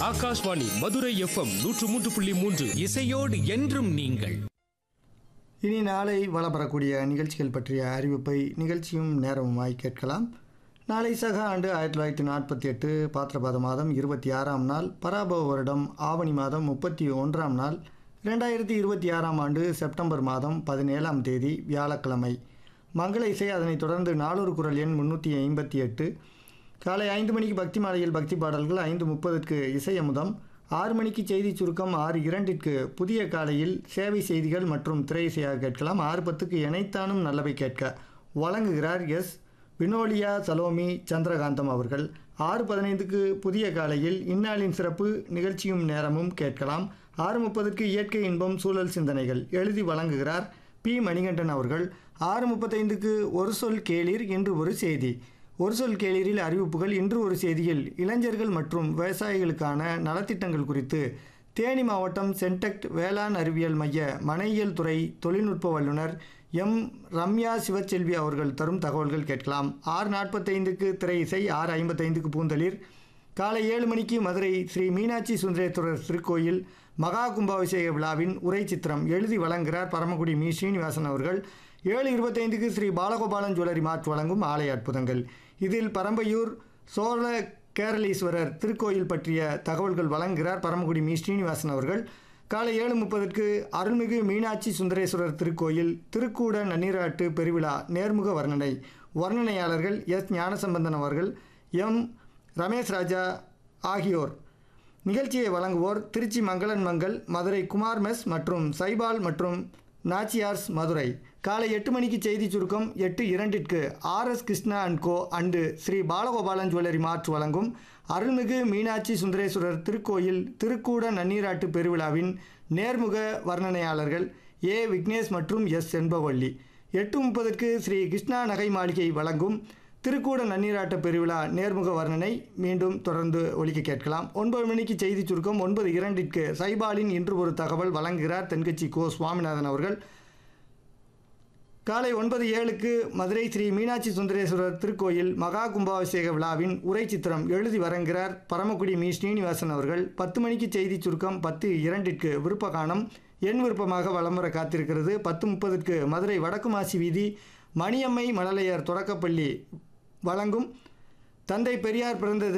Akashvani Madurai FM நூற்று மூன்று புள்ளி மூன்று இசையோடு என்றும் நீங்கள் இனி நாளை வளப்பெறக்கூடிய நிகழ்ச்சிகள் பற்றிய அறிவிப்பை நிகழ்ச்சியும் நேரமுமாய் கேட்கலாம் நாளை சக ஆண்டு ஆயிரத்தி தொள்ளாயிரத்தி நாற்பத்தி எட்டு பாத்திரபாத மாதம் இருபத்தி ஆறாம் நாள் பராபவ வருடம் ஆவணி மாதம் முப்பத்தி ஒன்றாம் நாள் ரெண்டாயிரத்தி இருபத்தி ஆறாம் ஆண்டு செப்டம்பர் மாதம் பதினேழாம் தேதி வியாழக்கிழமை மங்கள இசை அதனைத் தொடர்ந்து நானூறு குரல் எண் முன்னூற்றி ஐம்பத்தி எட்டு காலை ஐந்து மணிக்கு பக்தி மாலையில் பக்தி பாடல்கள் ஐந்து முப்பதுக்கு இசை அமுதம் ஆறு மணிக்கு செய்தி சுருக்கம் ஆறு இரண்டிற்கு புதிய காலையில் சேவை செய்திகள் மற்றும் திரை இசையாக கேட்கலாம் ஆறு பத்துக்கு இணைத்தானும் நல்லவை கேட்க வழங்குகிறார் எஸ் வினோலியா சலோமி சந்திரகாந்தம் அவர்கள் ஆறு பதினைந்துக்கு புதிய காலையில் இந்நாளின் சிறப்பு நிகழ்ச்சியும் நேரமும் கேட்கலாம் ஆறு முப்பதுக்கு இயற்கை இன்பம் சூழல் சிந்தனைகள் எழுதி வழங்குகிறார் பி மணிகண்டன் அவர்கள் ஆறு முப்பத்தைந்துக்கு ஒரு சொல் கேளீர் இன்று ஒரு செய்தி ஒரு சொல் கேளீரில் அறிவிப்புகள் இன்று ஒரு செய்தியில் இளைஞர்கள் மற்றும் விவசாயிகளுக்கான நலத்திட்டங்கள் குறித்து தேனி மாவட்டம் சென்டெக்ட் வேளாண் அறிவியல் மைய மனையியல் துறை தொழில்நுட்ப வல்லுநர் எம் ரம்யா சிவச்செல்வி அவர்கள் தரும் தகவல்கள் கேட்கலாம் ஆறு நாற்பத்தைந்துக்கு திரை இசை ஆறு ஐம்பத்தைந்துக்கு பூந்தளிர் காலை ஏழு மணிக்கு மதுரை ஸ்ரீ மீனாட்சி சுந்தரேஸ்வரர் திருக்கோயில் மகா கும்பாபிஷேக விழாவின் உரை சித்திரம் எழுதி வழங்குகிறார் பரமக்குடி மீ ஸ்ரீனிவாசன் அவர்கள் ஏழு இருபத்தைந்துக்கு ஸ்ரீ பாலகோபாலன் ஜுவல்லரி மார்ட் வழங்கும் ஆலய அற்புதங்கள் இதில் பரம்பையூர் சோழ கேரளீஸ்வரர் திருக்கோயில் பற்றிய தகவல்கள் வழங்குகிறார் பரமக்குடி மீ ஸ்ரீனிவாசன் அவர்கள் காலை ஏழு முப்பதுக்கு அருள்மிகு மீனாட்சி சுந்தரேஸ்வரர் திருக்கோயில் திருக்கூட நன்னீராட்டு பெருவிழா நேர்முக வர்ணனை வர்ணனையாளர்கள் எஸ் ஞானசம்பந்தன் அவர்கள் எம் ரமேஷ் ராஜா ஆகியோர் நிகழ்ச்சியை வழங்குவோர் திருச்சி மங்களன் மங்கள் மதுரை குமார் மெஸ் மற்றும் சைபால் மற்றும் நாச்சியார்ஸ் மதுரை காலை எட்டு மணிக்கு செய்தி சுருக்கம் எட்டு இரண்டிற்கு R S Krishna and co and Sri Balagopalan jewellery mart வழங்கும் அருள்மிகு மீனாட்சி சுந்தரேஸ்வரர் திருக்கோயில் திருக்கூட நன்னீராட்டு பெருவிழாவின் நேர்முக வர்ணனையாளர்கள் ஏ விக்னேஷ் மற்றும் எஸ் செண்பவள்ளி எட்டு முப்பதுக்கு ஸ்ரீ கிருஷ்ணா நகை மாளிகை வழங்கும் திருக்கூட நன்னீராட்ட பெருவிழா நேர்முக வர்ணனை மீண்டும் தொடர்ந்து ஒலிக்க கேட்கலாம் ஒன்பது மணிக்கு செய்தி சுருக்கம் ஒன்பது இரண்டிற்கு சைபாலின் இன்று ஒரு தகவல் வழங்குகிறார் தென்கட்சி கோ சுவாமிநாதன் அவர்கள் காலை ஒன்பது ஏழுக்கு மதுரை ஸ்ரீ மீனாட்சி சுந்தரேஸ்வரர் திருக்கோயில் மகா கும்பாபிஷேக விழாவின் உரை சித்திரம் எழுதி வழங்குகிறார் பரமக்குடி மீ ஸ்ரீனிவாசன் அவர்கள் பத்து மணிக்கு செய்தி சுருக்கம் பத்து இரண்டிற்கு விருப்ப காணம் என் விருப்பமாக வலம் வர காத்திருக்கிறது பத்து முப்பதுக்கு மதுரை வடக்கு மாசி வீதி மணியம்மை மழலையர் தொடக்கப்பள்ளி வழங்கும் தந்தை பெரியார் பிறந்த